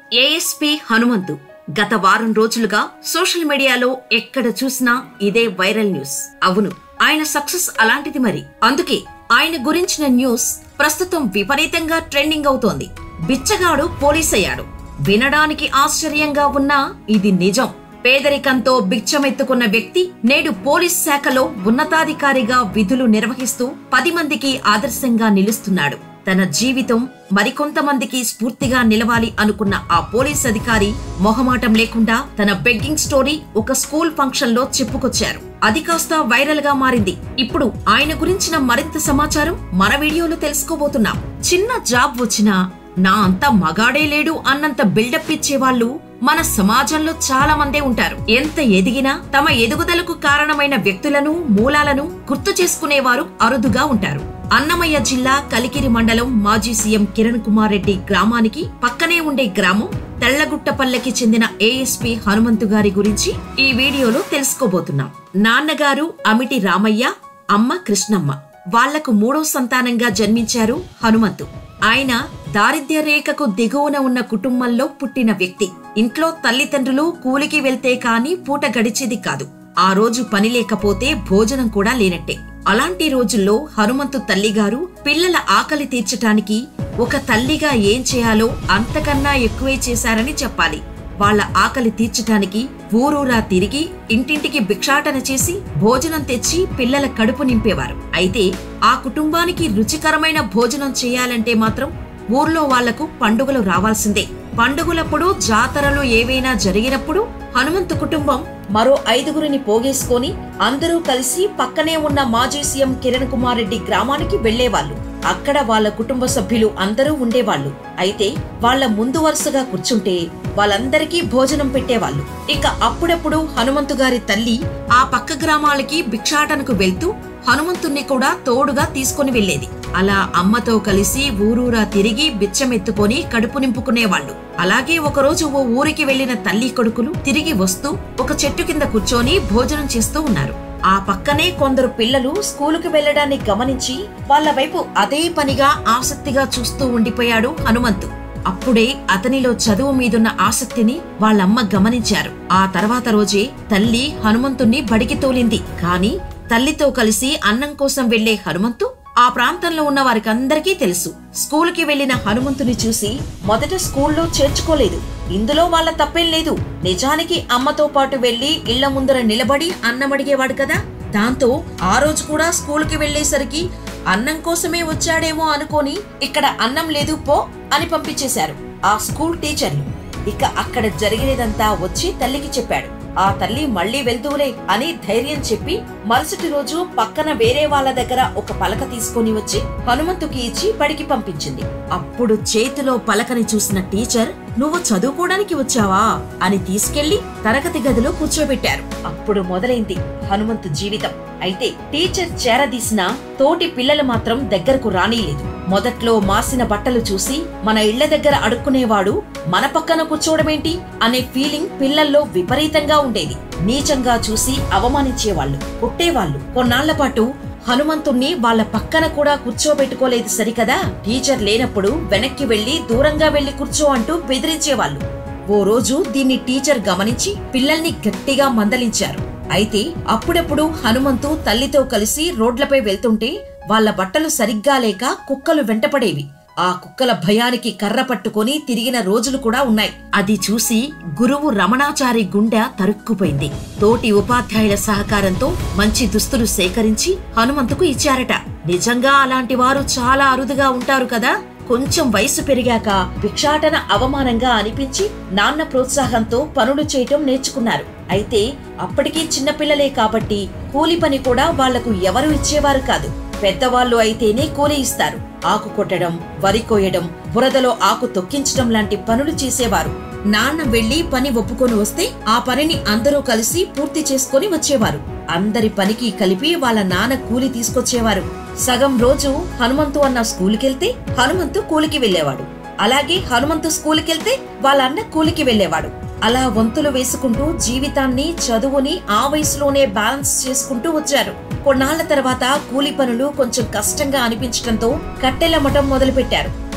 ASP Hanumanthu గత వారం రోజులుగా సోషల్ మీడియాలో ఎక్కడ చూసినా ఇదే వైరల్ న్యూస్ అవును ఆయన సక్సెస్ అలాంటిది మరి అందుకే ఆయన గురించిన న్యూస్ ప్రస్తుతం విపరీతంగా ట్రెండింగ్ అవుతోంది బిచ్చగాడు పోలీస్ అయ్యాడు వినడానికి ఆశ్చర్యంగా ఉన్నా ఇది నిజం పేదరికంతో బిచ్చమెత్తుకున్న వ్యక్తి నేడు పోలీస్ శాఖలో ఉన్నతాధికారిగా విధులు నిర్వహిస్తూ పది మందికి ఆదర్శంగా నిలుస్తున్నాడు తన జీవితం మరికొంతమందికి స్ఫూర్తిగా నిలవాలి అనుకున్న ఆ పోలీస్ అధికారి మొహమాటం లేకుండా తన బెగ్గింగ్ స్టోరీ ఒక స్కూల్ ఫంక్షన్ లో చెప్పుకొచ్చారు అది కాస్త వైరల్ గా మారింది ఇప్పుడు ఆయన గురించిన మరింత సమాచారం మన వీడియోలో తెలుసుకోబోతున్నాం చిన్న జాబ్ వచ్చినా నా అంత మగాడే లేడు అన్నంత బిల్డప్ ఇచ్చేవాళ్లు మన సమాజంలో చాలా మందే ఉంటారు ఎంత ఎదిగినా తమ ఎదుగుదలకు కారణమైన వ్యక్తులను మూలాలను గుర్తు చేసుకునేవారు అరుదుగా ఉంటారు అన్నమయ్య జిల్లా కలికిరి మండలం మాజీ సీఎం కిరణ్ కుమార్ రెడ్డి గ్రామానికి పక్కనే ఉండే గ్రామం తెళ్లగుట్టపల్లెకి చెందిన ఏఎస్పీ హనుమంతు గారి గురించి ఈ వీడియోలో తెలుసుకోబోతున్నాం నాన్నగారు అమిటి రామయ్య అమ్మ కృష్ణమ్మ వాళ్లకు మూడో సంతానంగా జన్మించారు హనుమంతు ఆయన దారిద్ర్య రేఖకు దిగువన ఉన్న కుటుంబంలో పుట్టిన వ్యక్తి ఇంట్లో తల్లిదండ్రులు కూలికి వెళ్తే కాని పూట గడిచేది కాదు ఆ రోజు పని లేకపోతే భోజనం కూడా లేనట్టే అలాంటి రోజుల్లో హనుమంతు తల్లిగారు పిల్లల ఆకలి తీర్చటానికి ఒక తల్లిగా ఏం చేయాలో అంతకన్నా ఎక్కువే చేశారని చెప్పాలి వాళ్ళ ఆకలి తీర్చటానికి ఊరూరా తిరిగి ఇంటింటికి భిక్షాటన చేసి భోజనం తెచ్చి పిల్లల కడుపు నింపేవారు అయితే ఆ కుటుంబానికి రుచికరమైన భోజనం చేయాలంటే మాత్రం ఊర్లో వాళ్లకు పండుగలు రావాల్సిందే పండుగలప్పుడు జాతరలు ఏవైనా జరిగినప్పుడు హనుమంతు కుటుంబం మరో ఐదుగురిని పోగేసుకొని అందరూ కలిసి పక్కనే ఉన్న మాజీ సీఎం కిరణ్ కుమార్ రెడ్డి గ్రామానికి వెళ్లేవాళ్లు అక్కడ వాళ్ళ కుటుంబ సభ్యులు అందరూ ఉండేవాళ్లు అయితే వాళ్ళ ముందు వరుసగా కూర్చుంటే వాళ్ళందరికీ భోజనం పెట్టేవాళ్లు ఇక అప్పుడప్పుడు హనుమంతు గారి తల్లి ఆ పక్క గ్రామాలకి భిక్షాటనకు వెళ్తూ హనుమంతుణ్ణి కూడా తోడుగా తీసుకుని వెళ్లేది అలా అమ్మతో కలిసి ఊరూరా తిరిగి బిచ్చమెత్తుకొని కడుపు నింపుకునేవాళ్లు అలాగే ఒకరోజు ఓ ఊరికి వెళ్లిన తల్లి కొడుకులు తిరిగి వస్తూ ఒక చెట్టు కింద కూర్చొని భోజనం చేస్తూ ఉన్నారు ఆ పక్కనే కొందరు పిల్లలు స్కూలుకు వెళ్లడాన్ని గమనించి వాళ్ళ వైపు అదే పనిగా ఆసక్తిగా చూస్తూ ఉండిపోయాడు హనుమంతు అప్పుడే అతనిలో చదువు మీదున్న ఆసక్తిని వాళ్ళమ్మ గమనించారు ఆ తర్వాత రోజే తల్లి హనుమంతుణ్ణి బడికి తోలింది కాని తల్లితో కలిసి అన్నం కోసం వెళ్లే హనుమంతు ఆ ప్రాంతంలో ఉన్న వారికందరికీ తెలుసు స్కూల్కి వెళ్లిన హనుమంతుని చూసి మొదట స్కూల్లో చేర్చుకోలేదు ఇందులో వాళ్ళ తప్పేం లేదు నిజానికి అమ్మతో పాటు వెళ్లి ఇళ్ల ముందర నిలబడి అన్నమడిగేవాడు కదా దాంతో ఆ రోజు కూడా స్కూల్కి వెళ్లేసరికి అన్నం కోసమే వచ్చాడేమో అనుకోని ఇక్కడ అన్నం లేదు పో అని పంపించేశారు ఆ స్కూల్ టీచర్లు ఇక అక్కడ జరిగినదంతా వచ్చి తల్లికి చెప్పాడు ఆ తల్లి మళ్లీ వెళ్తూలే అని ధైర్యం చెప్పి మరుసటి రోజు పక్కన వేరే వాళ్ళ దగ్గర ఒక పలక తీసుకుని వచ్చి హనుమంతుకి ఇచ్చి బడికి పంపించింది అప్పుడు చేతిలో పలకని చూసిన టీచర్ నువ్వు చదువుకోవడానికి వచ్చావా అని తీసుకెళ్లి తరగతి గదిలో కూర్చోబెట్టారు అప్పుడు మొదలైంది హనుమంతు జీవితం అయితే టీచర్ చేరదీసిన తోటి పిల్లలు మాత్రం దగ్గరకు రానీలేదు మొదట్లో మాసిన బట్టలు చూసి మన ఇళ్ల దగ్గర అడుక్కునేవాడు మన పక్కన కూర్చోవడమేంటి అనే ఫీలింగ్ పిల్లల్లో విపరీతంగా ఉండేది నీచంగా చూసి అవమానించేవాళ్లు కొట్టేవాళ్లు కొన్నాళ్ల పాటు హనుమంతుణ్ణి వాళ్ళ పక్కన కూడా కూర్చోబెట్టుకోలేదు సరికదా టీచర్ లేనప్పుడు వెనక్కి వెళ్లి దూరంగా వెళ్లి కూర్చో అంటూ బెదిరించేవాళ్లు ఓ రోజు దీన్ని టీచర్ గమనించి పిల్లల్ని గట్టిగా మందలించారు అయితే అప్పుడప్పుడు హనుమంతు తల్లితో కలిసి రోడ్లపై వెళ్తుంటే వాళ్ళ బట్టలు సరిగ్గా లేక కుక్కలు వెంటపడేవి ఆ కుక్కల భయానికి కర్ర పట్టుకొని తిరిగిన రోజులు కూడా ఉన్నాయి అది చూసి గురువు రమణాచారి గుండె తరుక్కుపోయింది తోటి ఉపాధ్యాయుల సహకారంతో మంచి దుస్తులు సేకరించి హనుమంతుకు ఇచ్చారట నిజంగా అలాంటి వారు చాలా అరుదుగా ఉంటారు కదా కొంచెం వయసు పెరిగాక భిక్షాటన అవమానంగా అనిపించి నాన్న ప్రోత్సాహంతో పనులు చేయటం నేర్చుకున్నారు అయితే అప్పటికీ చిన్నపిల్లలే కాబట్టి కూలి పని కూడా వాళ్లకు ఎవరు ఇచ్చేవారు కాదు పెద్దవాళ్లు అయితేనే కూలి ఇస్తారు ఆకు కొట్టడం వరి కోయడం బురదలో ఆకు తొక్కించడం లాంటి పనులు చేసేవారు నాన్న వెళ్లి పని ఒప్పుకొని వస్తే ఆ పనిని అందరూ కలిసి పూర్తి చేసుకొని వచ్చేవారు అందరి పనికి కలిపి వాళ్ళ నాన్న కూలి తీసుకొచ్చేవారు సగం రోజు హనుమంతు అన్న స్కూలుకెళ్తే హనుమంతు కూలికి వెళ్లేవాడు అలాగే హనుమంతు స్కూలుకెళ్తే వాళ్ళ అన్న కూలికి వెళ్లేవాడు అలా వంతులు వేసుకుంటూ జీవితాన్ని చదువుని ఆ వయసులోనే బ్యాలెన్స్ చేసుకుంటూ వచ్చారు కొన్నాళ్ల తర్వాత కూలి పనులు కొంచెం కష్టంగా అనిపించడంతో కట్టెలమ్మటం మొదలుపెట్టారు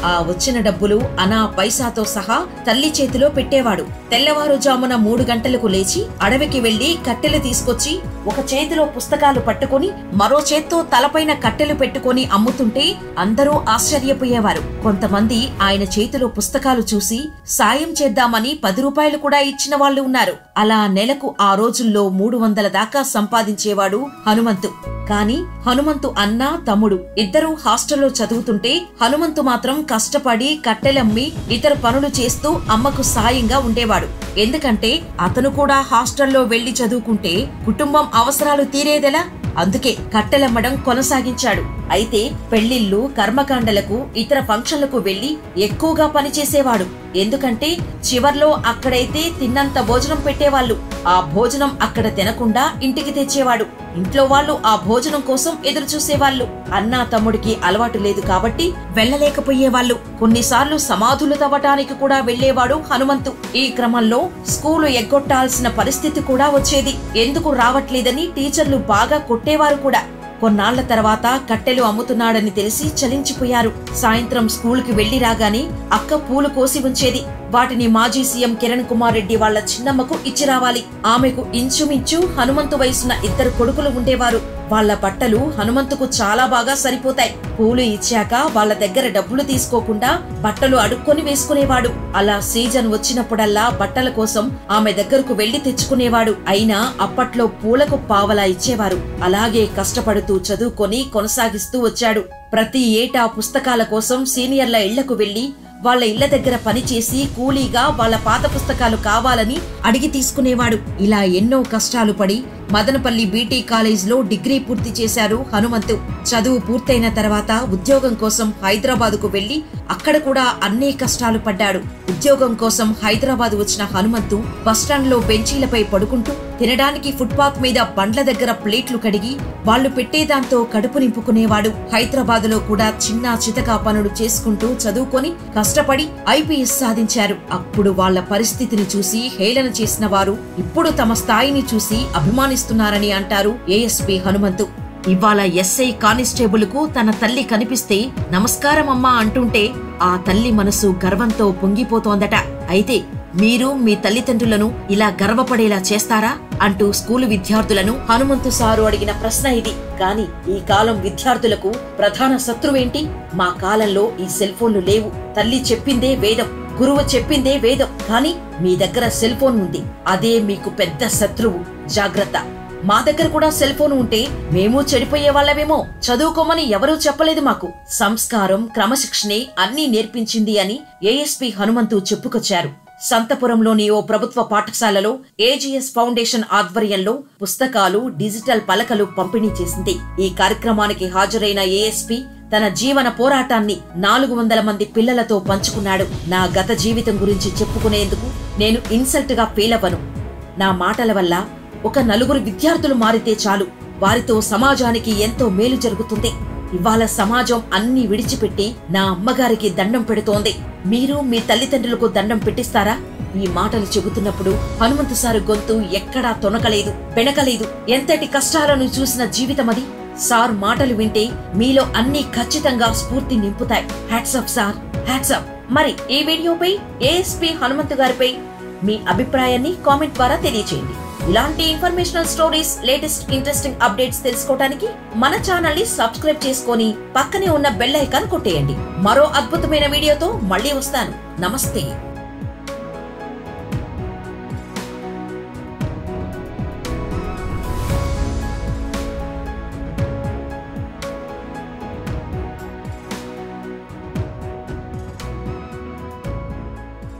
ఆ వచ్చిన డబ్బులు అనా పైసాతో సహా తల్లి చేతిలో పెట్టేవాడు తెల్లవారుజామున మూడు గంటలకు లేచి అడవికి వెళ్లి కట్టెలు తీసుకొచ్చి ఒక చేతిలో పుస్తకాలు పట్టుకొని మరో చేత్తో తలపైన కట్టెలు పెట్టుకొని అమ్ముతుంటే అందరూ ఆశ్చర్యపోయేవారు కొంతమంది ఆయన చేతిలో పుస్తకాలు చూసి సాయం చేద్దామని పది రూపాయలు కూడా ఇచ్చిన వాళ్ళు ఉన్నారు అలా నెలకు ఆ రోజుల్లో మూడు వందల దాకా సంపాదించేవాడు హనుమంతు కాని హనుమంతు అన్న తమ్ముడు ఇద్దరూ హాస్టల్లో చదువుతుంటే హనుమంతు మాత్రం కష్టపడి కట్టెలమ్మి ఇతర పనులు చేస్తూ అమ్మకు సాయంగా ఉండేవాడు ఎందుకంటే అతను కూడా హాస్టల్లో వెళ్లి చదువుకుంటే కుటుంబం అవసరాలు తీరేదెలా అందుకే కట్టెలమ్మడం కొనసాగించాడు అయితే పెళ్లిళ్ళు కర్మకాండలకు ఇతర ఫంక్షన్లకు వెళ్లి ఎక్కువగా పనిచేసేవాడు ఎందుకంటే చివర్లో అక్కడైతే తిన్నంత భోజనం పెట్టేవాళ్ళు ఆ భోజనం అక్కడ తినకుండా ఇంటికి తెచ్చేవాడు ఇంట్లో వాళ్ళు ఆ భోజనం కోసం ఎదురు చూసేవాళ్ళు అన్నా తమ్ముడికి అలవాటు లేదు కాబట్టి వెళ్లలేకపోయేవాళ్ళు కొన్నిసార్లు సమాధులు తవ్వటానికి కూడా వెళ్లేవాడు హనుమంతు ఈ క్రమంలో స్కూలు ఎగ్గొట్టాల్సిన పరిస్థితి కూడా వచ్చేది ఎందుకు రావట్లేదని టీచర్లు బాగా కొట్టేవారు కూడా కొన్నాళ్ల తర్వాత కట్టెలు అమ్ముతున్నాడని తెలిసి చలించిపోయారు సాయంత్రం స్కూల్కి వెళ్లి రాగానే అక్క పూలు కోసి ఉంచేది వాటిని మాజీ సీఎం కిరణ్ కుమార్ రెడ్డి వాళ్ల చిన్నమ్మకు ఇచ్చి రావాలి ఆమెకు ఇంచుమించు హనుమంతు వయసున్న ఇద్దరు కొడుకులు ఉండేవారు వాళ్ల బట్టలు హనుమంతుకు చాలా బాగా సరిపోతాయి పూలు ఇచ్చాక వాళ్ల దగ్గర డబ్బులు తీసుకోకుండా బట్టలు అడుక్కొని వేసుకునేవాడు అలా సీజన్ వచ్చినప్పుడల్లా బట్టల కోసం ఆమె దగ్గరకు వెళ్లి తెచ్చుకునేవాడు అయినా అప్పట్లో పూలకు పావలా ఇచ్చేవారు అలాగే కష్టపడుతూ చదువుకొని కొనసాగిస్తూ వచ్చాడు ప్రతి ఏటా పుస్తకాల కోసం సీనియర్ల ఇళ్లకు వెళ్లి వాళ్ళ ఇళ్ల దగ్గర పనిచేసి కూలీగా వాళ్ళ పాత పుస్తకాలు కావాలని అడిగి తీసుకునేవాడు ఇలా ఎన్నో కష్టాలు పడి మదనపల్లి బీటీ కాలేజ్ లో డిగ్రీ పూర్తి చేశారు హనుమంతు చదువు పూర్తయిన తర్వాత ఉద్యోగం కోసం హైదరాబాద్ కు వెళ్లి అక్కడ కూడా అన్నే కష్టాలు పడ్డాడు ఉద్యోగం కోసం హైదరాబాద్ వచ్చిన హనుమంతు బస్టాండ్ లో బెంచీలపై పడుకుంటూ తినడానికి ఫుట్పాత్ మీద బండ్ల దగ్గర ప్లేట్లు కడిగి వాళ్లు పెట్టేదాంతో కడుపు నింపుకునేవాడు హైదరాబాద్ లో కూడా చిన్న చితకా పనులు చేసుకుంటూ చదువుకొని కష్టపడి ఐపీఎస్ సాధించారు అప్పుడు వాళ్ల పరిస్థితిని చూసి హేళన చేసిన వారు ఇప్పుడు తమ స్థాయిని చూసి అభిమానిస్తున్నారని అంటారు ఏఎస్పీ హనుమంతు ఇవాళ ఎస్ఐ కానిస్టేబుల్ కు తన తల్లి కనిపిస్తే నమస్కారం అమ్మా అంటుంటే ఆ తల్లి మనసు గర్వంతో పొంగిపోతోందట అయితే మీరు మీ తల్లిదండ్రులను ఇలా గర్వపడేలా చేస్తారా అంటూ స్కూలు విద్యార్థులను హనుమంతు సారు అడిగిన ప్రశ్న ఇది కాని ఈ కాలం విద్యార్థులకు ప్రధాన శత్రువేంటి మా కాలంలో ఈ సెల్ ఫోన్లు లేవు తల్లి చెప్పిందే వేదం గురువు చెప్పిందే వేదం కాని మీ దగ్గర సెల్ ఫోన్ ఉంది అదే మీకు పెద్ద శత్రువు జాగ్రత్త మా దగ్గర కూడా సెల్ ఫోన్ ఉంటే మేము చెడిపోయే వాళ్ళమేమో చదువుకోమని ఎవరూ చెప్పలేదు మాకు సంస్కారం క్రమశిక్షణే అన్నీ నేర్పించింది అని ఏఎస్పీ హనుమంతు చెప్పుకొచ్చారు సంతపురంలోని ఓ ప్రభుత్వ పాఠశాలలో ఏజీఎస్ ఫౌండేషన్ ఆధ్వర్యంలో పుస్తకాలు డిజిటల్ పలకలు పంపిణీ చేసింది ఈ కార్యక్రమానికి హాజరైన ఏఎస్పీ తన జీవన పోరాటాన్ని నాలుగు వందల మంది పిల్లలతో పంచుకున్నాడు నా గత జీవితం గురించి చెప్పుకునేందుకు నేను ఇన్సల్ట్ గా ఫీల్ అవ్వను నా మాటల వల్ల ఒక నలుగురు విద్యార్థులు మారితే చాలు వారితో సమాజానికి ఎంతో మేలు జరుగుతుంది ఇవాళ సమాజం అన్ని విడిచిపెట్టి నా అమ్మగారికి దండం పెడుతోంది మీరు మీ తల్లిదండ్రులకు దండం పెట్టిస్తారా ఈ మాటలు చెబుతున్నప్పుడు హనుమంతు సారు గొంతు ఎక్కడా తొనకలేదు బెనకలేదు ఎంతటి కష్టాలను చూసిన జీవితమది సార్ మాటలు వింటే మీలో అన్ని ఖచ్చితంగా స్ఫూర్తి నింపుతాయి హ్యాట్సప్ సార్ హ్యాట్సప్ మరి ఈ వీడియోపై ఏఎస్పీ హనుమంతు గారిపై మీ అభిప్రాయాన్ని కామెంట్ ద్వారా తెలియచేయండి ఇలాంటి informational stories latest interesting updates తెలుసుకోవడానికి మన ఛానల్ ని సబ్స్క్రైబ్ చేసుకొని పక్కనే ఉన్న బెల్ ఐకాన్ కొట్టేయండి మరో అద్భుతమైన వీడియోతో మళ్ళీ వస్తాను నమస్తే